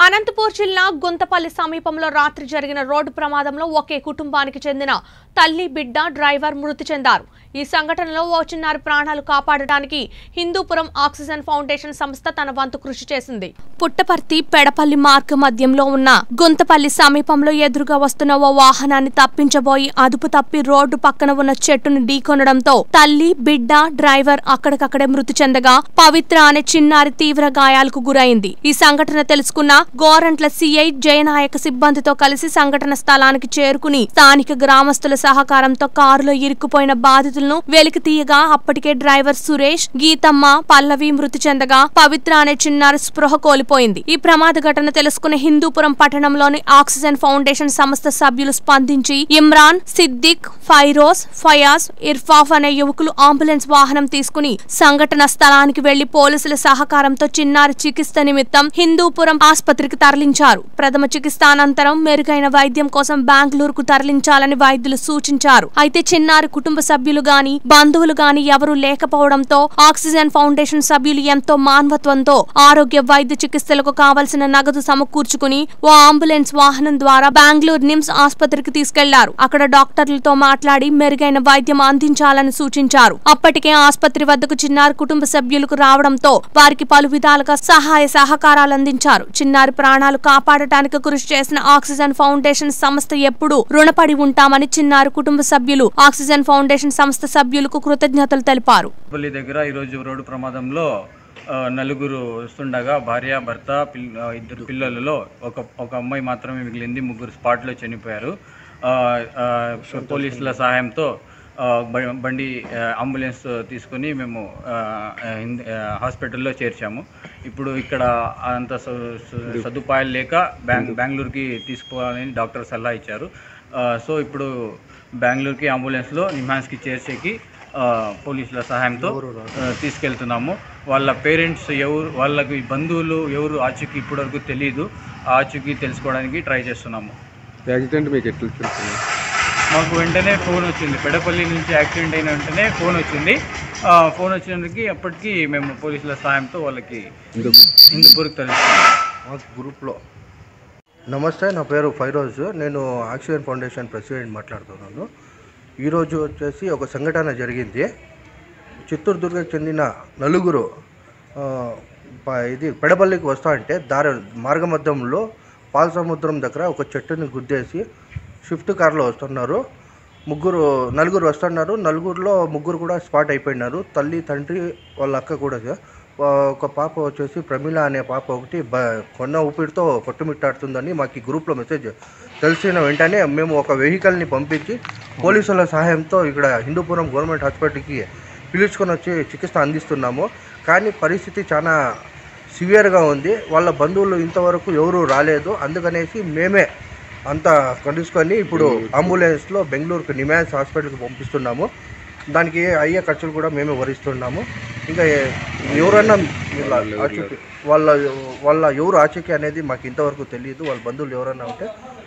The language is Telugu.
అనంతపూర్ జిల్లా గుంతపల్లి సమీపంలో రాత్రి జరిగిన రోడ్డు ప్రమాదంలో ఒకే కుటుంబానికి చెందిన తల్లి బిడ్డ డ్రైవర్ మృతి చెందారు ఈ సంఘటనలో ఓ చిన్నారి ప్రాణాలు కాపాడడానికి హిందూపురం ఆక్సిజన్ ఫౌండేషన్ సంస్థ తన వంతు కృషి చేసింది పుట్టపర్తి పెడపల్లి మార్గ మధ్యంలో ఉన్న గుంతపల్లి సమీపంలో ఎదురుగా వస్తున్న ఓ వాహనాన్ని తప్పించబోయి అదుపు తప్పి రోడ్డు పక్కన ఉన్న చెట్టును ఢీకొనడంతో తల్లి బిడ్డ డ్రైవర్ అక్కడికక్కడే మృతి చెందగా పవిత్ర అనే చిన్నారి తీవ్ర గాయాలకు గురైంది ఈ సంఘటన తెలుసుకున్న గోరంట్ల సిఐ జయనాయక సిబ్బందితో కలిసి సంఘటన స్థలానికి చేరుకుని స్థానిక గ్రామస్తుల సహకారంతో కారులో ఇరుక్కుపోయిన బాధితులను వెలికి తీయగా అప్పటికే డ్రైవర్ సురేష్ గీతమ్మ పల్లవి మృతి చెందగా పవిత్ర అనే చిన్నారి స్పృహ కోల్పోయింది ఈ ప్రమాద ఘటన తెలుసుకున్న హిందూపురం పట్టణంలోని ఆక్సిజన్ ఫౌండేషన్ సంస్థ సభ్యులు స్పందించి ఇమ్రాన్ సిద్దిక్ ఫైరోజ్ ఫయాజ్ ఇర్ఫాఫ్ అనే యువకులు అంబులెన్స్ వాహనం తీసుకుని సంఘటన స్థలానికి వెళ్లి పోలీసుల సహకారంతో చిన్నారి చికిత్స నిమిత్తం హిందూపురం ఆసుపత్రికి తరలించారు ప్రథమ చికిత్స అనంతరం మెరుగైన వైద్యం కోసం బెంగళూరుకు తరలించాలని వైద్యులు సూచించారు అయితే చిన్నారి కుటుంబ సభ్యులు గాని బంధువులు గాని ఎవరూ లేకపోవడంతో ఆక్సిజన్ ఫౌండేషన్ సభ్యులు ఎంతో మానవత్వంతో ఆరోగ్య వైద్య చికిత్సలకు కావలసిన నగదు సమకూర్చుకుని ఓ అంబులెన్స్ వాహనం ద్వారా బెంగళూరు నిమ్స్ ఆసుపత్రికి తీసుకెళ్లారు అక్కడ డాక్టర్లతో మాట్లాడి మెరుగైన వైద్యం అందించాలని సూచించారు అప్పటికే ఆసుపత్రి వద్దకు చిన్నారి కుటుంబ సభ్యులకు రావడంతో వారికి పలు విధాలుగా సహాయ సహకారాలు అందించారు చిన్నారి ప్రాణాలు కాపాడటానికి కృషి చేసిన ఆక్సిజన్ ఫౌండేషన్ సంస్థ ఎప్పుడూ రుణపడి ఉంటామని చిన్నారి కుటుంబ సభ్యులు ఆక్సిజన్ ఫౌండేషన్ సంస్థ సభ్యులకు కృతజ్ఞతలు తెలిపారు పల్లి దగ్గర ఈరోజు రోడ్డు ప్రమాదంలో ఆ, నలుగురు వస్తుండగా భార్య భర్త పిల్ ఆ, ఇద్దరు పిల్లలలో ఒక ఒక అమ్మాయి మాత్రమే మిగిలింది ముగ్గురు స్పాట్లో చనిపోయారు ఆ, ఆ, పోలీసుల సహాయంతో ఆ, బ- బండి ఆ, అంబులెన్స్ తీసుకుని మేము ఆ, ఆ, హింద్- ఆ, హాస్పిటల్లో చేర్చాము ఇప్పుడు ఇక్కడ అంత స- స- సదుపాయాలు లేక బ్యాంగ్ బెంగళూరుకి తీసుకోవాలని డాక్టర్ సలహా ఇచ్చారు ఆ, సో ఇప్పుడు బెంగళూరుకి అంబులెన్స్లో నిమ్హాన్స్కి చేర్చేకి ఆ, పోలీసుల సహాయంతో ఆ, తీసుకెళ్తున్నాము వాళ్ళ పేరెంట్స్ ఎవరు వాళ్ళకి బంధువులు ఎవరు ఆచూకీ ఇప్పటివరకు తెలియదు ఆ ఆచూకీ తెలుసుకోవడానికి ట్రై చేస్తున్నాము యాక్సిడెంట్ మీకు ఎట్లా తెలుస్తుంది మాకు వెంటనే ఫోన్ వచ్చింది పెడపల్లి నుంచి యాక్సిడెంట్ అయిన వెంటనే ఫోన్ వచ్చింది ఆ, ఫోన్ వచ్చినందుకు అప్పటికి మేము పోలీసుల సహాయంతో వాళ్ళకి హిందూపూర్కి తరలిస్తున్నాము మా గ్రూప్లో నమస్తే నా పేరు ఫైరోజ్ నేను ఆక్సిజన్ ఫౌండేషన్ ప్రెసిడెంట్ మాట్లాడుతున్నాను ఈరోజు వచ్చేసి ఒక సంఘటన జరిగింది చిత్తూరు దుర్గకు చెందిన నలుగురు ఆ, ప- ఇది పెడపల్లికి వస్తా అంటే దారి మార్గమధ్యంలో పాల సముద్రం దగ్గర ఒక చెట్టుని గుద్దేసి స్విఫ్ట్ కార్లో వస్తున్నారు ముగ్గురు నలుగురు వస్తున్నారు నలుగురిలో ముగ్గురు కూడా స్పాట్ అయిపోయినారు తల్లి తండ్రి వాళ్ళ అక్క కూడా ఆ, ఒక పాప వచ్చేసి ప్రమీల అనే పాప ఒకటి బ కొన్న ఊపిరితో కొట్టుమిట్టాడుతుందని మాకు ఈ గ్రూప్లో మెసేజ్ తెలిసిన వెంటనే మేము ఒక వెహికల్ని పంపించి పోలీసుల సహాయంతో ఇక్కడ హిందూపురం గవర్నమెంట్ హాస్పిటల్కి పిలుచుకొని వచ్చి చికిత్స అందిస్తున్నాము కానీ పరిస్థితి చాలా సివియర్గా ఉంది వాళ్ళ బంధువులు ఇంతవరకు ఎవరు రాలేదు అందుకనేసి మేమే అంతా కలుసుకొని ఇప్పుడు అంబులెన్స్లో బెంగళూరుకు నిమాన్స్ హాస్పిటల్కి పంపిస్తున్నాము దానికి అయ్యే ఖర్చులు కూడా మేమే భరిస్తున్నాము ఇంకా ఏ- ఎవరన్నా వీళ్ళ ఆచూకీ వాళ్ళ వాళ్ళ ఎవరు ఆచూకీ అనేది మాకు ఇంతవరకు తెలియదు వాళ్ళ బంధువులు ఎవరన్నా ఉంటే